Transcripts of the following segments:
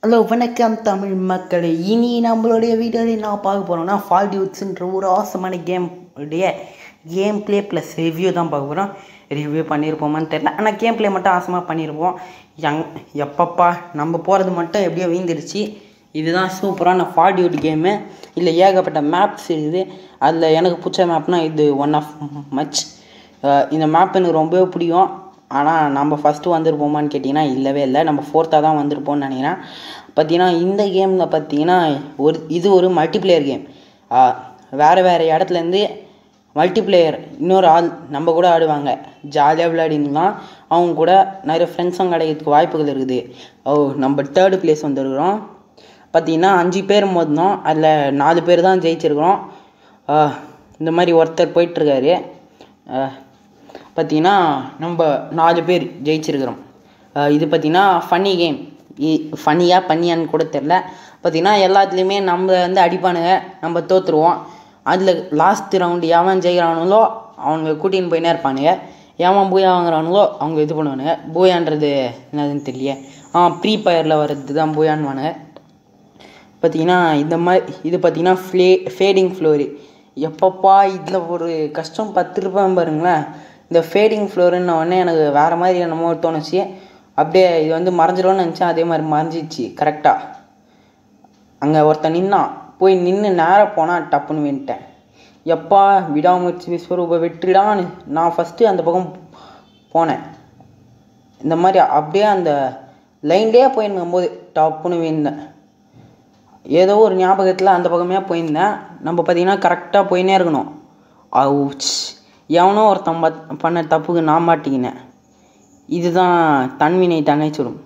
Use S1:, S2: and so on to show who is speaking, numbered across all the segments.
S1: hello வணக்கம் தமிழ் மக்களே இனி நம்மளுடைய வீடியோவில் நான் பார்க்க போகிறோம்னா ஃபால் டியூட்ஸுன்ற ஒரு ஆசமான கேம் உடைய கேம் ப்ளே ப்ளஸ் ரிவ்யூ தான் பார்க்க போகிறோம் ரிவ்யூ பண்ணியிருப்போமான்னு தெரியல ஆனால் கேம் ப்ளே மட்டும் ஆசமாக பண்ணியிருப்போம் யங் எப்பப்பா நம்ம போகிறது மட்டும் எப்படியோ வீந்துருச்சு இதுதான் சூப்பரான ஃபால் டியூட் கேமு இல்லை ஏகப்பட்ட மேப்ஸ் இருக்குது அதில் எனக்கு பிடிச்ச மேப்னா இது ஒன் ஆஃப் மச் இந்த மேப் எனக்கு ரொம்பவே பிடிக்கும் ஆனால் நம்ம ஃபஸ்ட்டு வந்திருப்போமான்னு கேட்டிங்கன்னா இல்லவே இல்லை நம்ம ஃபோர்த்தாக தான் வந்திருப்போம்னு நினைக்கிறேன் பார்த்தீங்கன்னா இந்த கேமில் பார்த்தீங்கன்னா ஒரு இது ஒரு மல்டிப்ளேயர் கேம் வேறு வேறு இடத்துலேருந்து மல்டிப்ளேயர் இன்னொரு ஆள் நம்ம கூட ஆடுவாங்க ஜாலியாக விளையாடினா அவங்க கூட நிறைய ஃப்ரெண்ட்ஸும் கிடைக்கிறதுக்கு வாய்ப்புகள் இருக்குது ஓ நம்ம தேர்டு பிளேஸ் வந்துருக்குறோம் பார்த்தீங்கன்னா அஞ்சு பேர் மோதினோம் அதில் நாலு பேர் தான் ஜெயிச்சிருக்கிறோம் இந்த மாதிரி ஒருத்தர் போயிட்டுருக்காரு பார்த்தீங்கன்னா நம்ம நாலு பேர் ஜெயிச்சிருக்கிறோம் இது பார்த்திங்கன்னா ஃபன்னி கேம் ஃபன்னியாக பண்ணியான்னு கூட தெரில பார்த்திங்கன்னா எல்லாத்துலேயுமே நம்ம வந்து அடிப்பானுங்க நம்ம தோற்றுருவோம் அதில் லாஸ்ட் ரவுண்டு எவன் ஜெயிக்கிறானுங்களோ அவனுங்க கூட்டின்னு போயினே இருப்பானுங்க எவன் பூயா வாங்குறானுங்களோ அவங்க இது பண்ணுவானுங்க பூயான்றது என்னதுன்னு தெரியல ஆ ப்ரீ ஃபயரில் வர்றது தான் பூயான்வானுங்க பார்த்தீங்கன்னா இந்த மாதிரி இது பார்த்திங்கன்னா ஃப்ளே ஃபேடிங் ஃப்ளோரு எப்பப்பா இதில் ஒரு கஷ்டம் பத்து ரூபாய் பாருங்களேன் இந்த ஃபேடிங் ஃப்ளோருன்ன உடனே எனக்கு வேறு மாதிரி என்னமோ தோணுச்சு அப்படியே இது வந்து மறைஞ்சிடும்னு நினச்சேன் அதே மாதிரி மறைஞ்சிச்சு கரெக்டாக அங்கே ஒருத்தன் நின்னான் போய் நின்று நேராக போனால் டப்புன்னு வேண்டிட்டேன் எப்பா விடாமுயற்சி விஸ்வரூப வெற்றிடான்னு நான் ஃபஸ்ட்டு அந்த பக்கம் போனேன் இந்த மாதிரி அப்படியே அந்த லைன்லேயே போயிருக்கும் போது டப்புன்னு வேண்டேன் ஏதோ ஒரு ஞாபகத்தில் அந்த பக்கமே போயிருந்தேன் நம்ம பார்த்திங்கன்னா கரெக்டாக போயினே இருக்கணும் அவுச் எவனோ ஒருத்தன் பத் பண்ண தப்புக்கு நான் மாட்டிக்கினேன் இதுதான் தன்வினை தன்னைச்சுடும்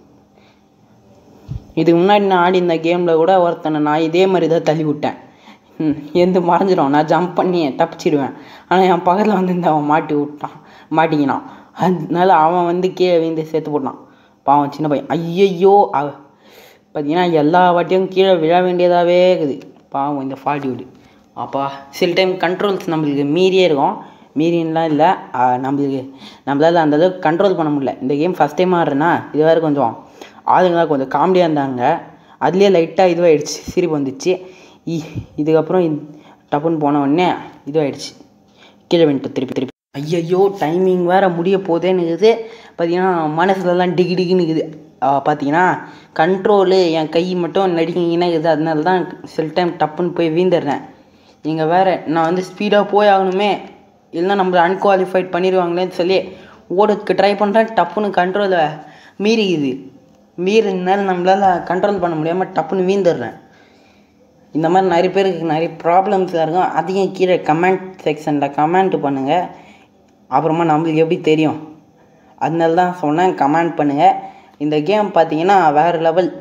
S1: இதுக்கு முன்னாடி நான் ஆடி இந்த கேமில் கூட ஒருத்தனை நான் இதே மாதிரி தான் தள்ளி விட்டேன் எந்த மறைஞ்சிடும் நான் ஜம்ப் பண்ணி தப்பிச்சிடுவேன் ஆனால் என் பக்கத்தில் வந்து இந்த அவன் மாட்டி விட்டான் மாட்டிக்கினான் அதனால அவன் வந்து கீழே விழுந்து சேர்த்து போட்டான் பாவன் சின்ன பையன் ஐயையோ அவ பார்த்தீங்கன்னா எல்லா வாட்டியும் கீழே விழ வேண்டியதாகவே இருக்குது பாவம் இந்த ஃபால்டியூடு அப்பா சில டைம் கண்ட்ரோல்ஸ் நம்மளுக்கு மீறியே இருக்கும் மீறின்லாம் இல்லை நம்மளுக்கு நம்மளால் அந்த அளவுக்கு கண்ட்ரோல் பண்ண முடியல இந்த கேம் ஃபஸ்ட் டைம் ஆடுறேன்னா இது வேறு கொஞ்சம் ஆளுங்களாம் கொஞ்சம் காமெடியாக இருந்தாங்க அதுலேயே லைட்டாக இதுவாகிடுச்சு சிரிப்பு வந்துச்சு இதுக்கப்புறம் டப்புன்னு போன உடனே இதுவாகிடுச்சு கீழே வந்துட்டு திருப்பி திருப்பி ஐயையோ டைமிங் வேறு முடிய போதேன்னு இருக்குது பார்த்தீங்கன்னா மனசுலலாம் டிகி டிகின்னு இருக்குது பார்த்தீங்கன்னா கண்ட்ரோலு என் கை மட்டும் நடிக்கிங்கன்னா இருக்குது அதனால தான் சில டைம் டப்புன்னு போய் வீந்துடுறேன் நீங்கள் வேறு நான் வந்து ஸ்பீடாக போய் ஆகணுமே இல்லைனா நம்மளை அன்குவாலிஃபைட் பண்ணிடுவாங்களேன்னு சொல்லி ஓடுறதுக்கு ட்ரை பண்ணுறேன் டப்புன்னு கண்ட்ரோலை மீறிக்குது மீறினால நம்மளால் கண்ட்ரோல் பண்ண முடியாமல் டப்புன்னு வீந்துடுறேன் இந்த மாதிரி நிறைய பேருக்கு நிறைய ப்ராப்ளம்ஸ் இருக்கும் அதையும் கீழே கமெண்ட் செக்ஷனில் கமெண்ட் பண்ணுங்கள் அப்புறமா நம்மளுக்கு எப்படி தெரியும் அதனால தான் சொன்னேன் கமெண்ட் பண்ணுங்கள் இந்த கேம் பார்த்தீங்கன்னா வேறு லெவல்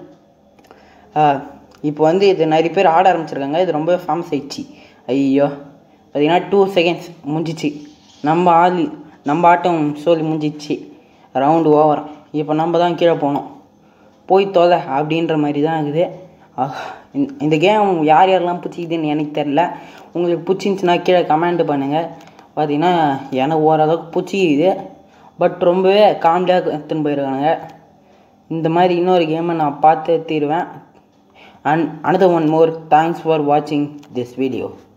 S1: இப்போ வந்து இது நிறைய பேர் ஆட ஆரம்பிச்சிருக்காங்க இது ரொம்ப ஃபேமஸ் ஆயிடுச்சு ஐயோ பார்த்தீங்கன்னா டூ செகண்ட்ஸ் முடிஞ்சிச்சு நம்ம ஆள் நம்ம ஆட்டம் சொல்லி முடிஞ்சிச்சு ரவுண்டு ஓவர் இப்போ நம்ம தான் கீழே போனோம் போய் தொலை அப்படின்ற மாதிரி தான் இருக்குது இந்த கேம் யார் யாரெல்லாம் பிடிச்சிக்குதுன்னு எனக்கு தெரில உங்களுக்கு பிடிச்சிருந்துச்சின்னா கீழே கமெண்ட் பண்ணுங்கள் பார்த்தீங்கன்னா எனக்கு ஓரளவுக்கு பிடிச்சிக்குது பட் ரொம்பவே காமெடியாக எடுத்துன்னு போயிருக்காங்க இந்த மாதிரி இன்னொரு கேமை நான் பார்த்து தீருவேன் and another one more thanks for வாட்சிங் திஸ் வீடியோ